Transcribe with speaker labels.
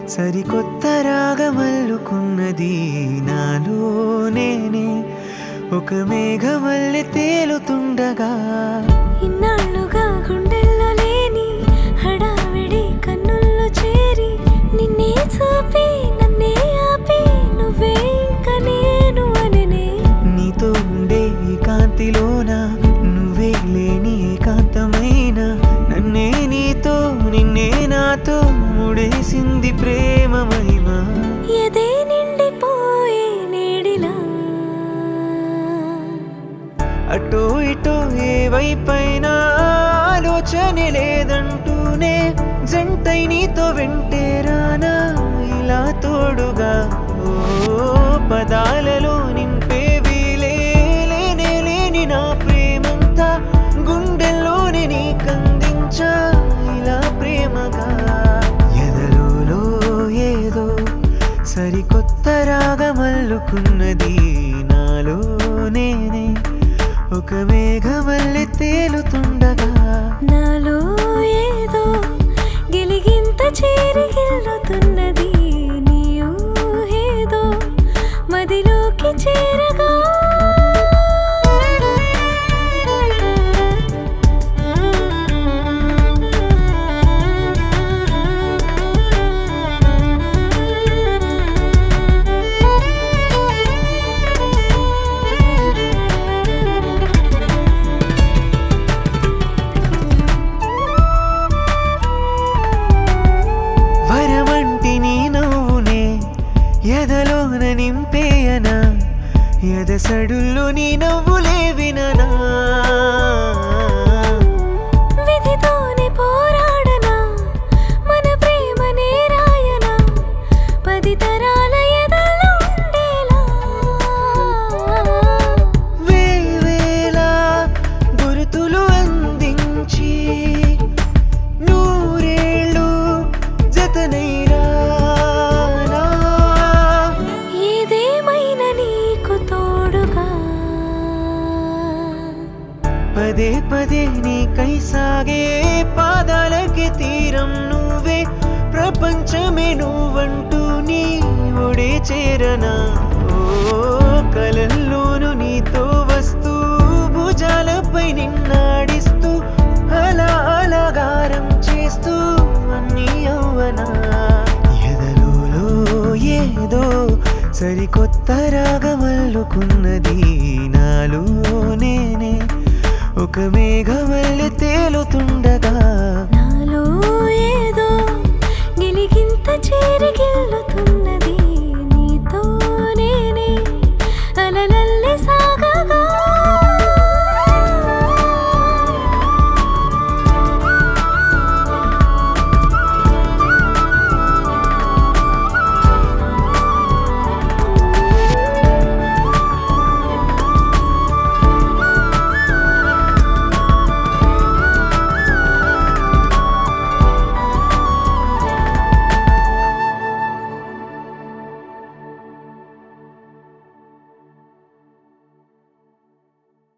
Speaker 1: సరికొత్త రాగమల్లుకున్నది నాలో నేనే ఒక మేఘమల్లె తేలుతుండగా
Speaker 2: ఇన్నాళ్ళుగా గుండెల్లో లేని హడావిడి కన్నుల్లో చేరి నిన్నే చూపి నన్నే ఆపి నువ్వే ఇంక నేను అననే
Speaker 1: నీతో ఉండే ఈ కాంతిలోన నువ్వే లేని ఏకాంతమైన నన్నే నీతో నిన్నే నాతో ముడేసింది ప్రేమ మహిమ
Speaker 2: ఎదే నిండిపోయే నేడిలా
Speaker 1: అటో ఇటో ఏ వైపైనా ఆలోచన లేదంటూనే జంటై నీతో వెంటే రానా ఇలా తోడుగా ఓ పదాలలో నింపేవి లేనే లేని నా ప్రేమంతా గుండెల్లోనే నీకందించా ఇలా ప్రేమగా ఎదలో ఏదో సరికొత్త రాగమల్లుకున్నది నాలో నేనే ఒక మేఘమల్లి తేలుతుండగా
Speaker 2: నాలో ఏదో గిలిగింత చేరి గిల్లుతున్నది నీ ఊహేదో మదిలోకి చేరగా
Speaker 1: వరమంటి నీ నవ్వునే ఎదలోన నింపేయనా ఎదసడుల్లో నీ నవ్వులే విననా
Speaker 2: విధితోనే పోరాడనా మన ప్రేమనే రాయనా పది తరాల ఎదల్లో ఉండేలా
Speaker 1: వేవేలా గురుతులు అందించి నూరేళ్ళు జతనైరానా
Speaker 2: ఏదేమైనా నీకు తోడుగా
Speaker 1: పదే పదే నీకై సాగే పాదాలకి తీరం నువ్వే ప్రపంచమే నువ్వంటూ నీ ఒడే చేరనా ఓ కలల్లోను నీతో వస్తూ భుజాలపై నిన్నాడిస్తూ అలా అలాగారం చేస్తూ అన్నీ అవ్వనా ఎదలో ఏదో సరికొత్త రాగమల్లుకున్నది నాలో నేనే ఒక మేఘమల్లి తేలుతుండగా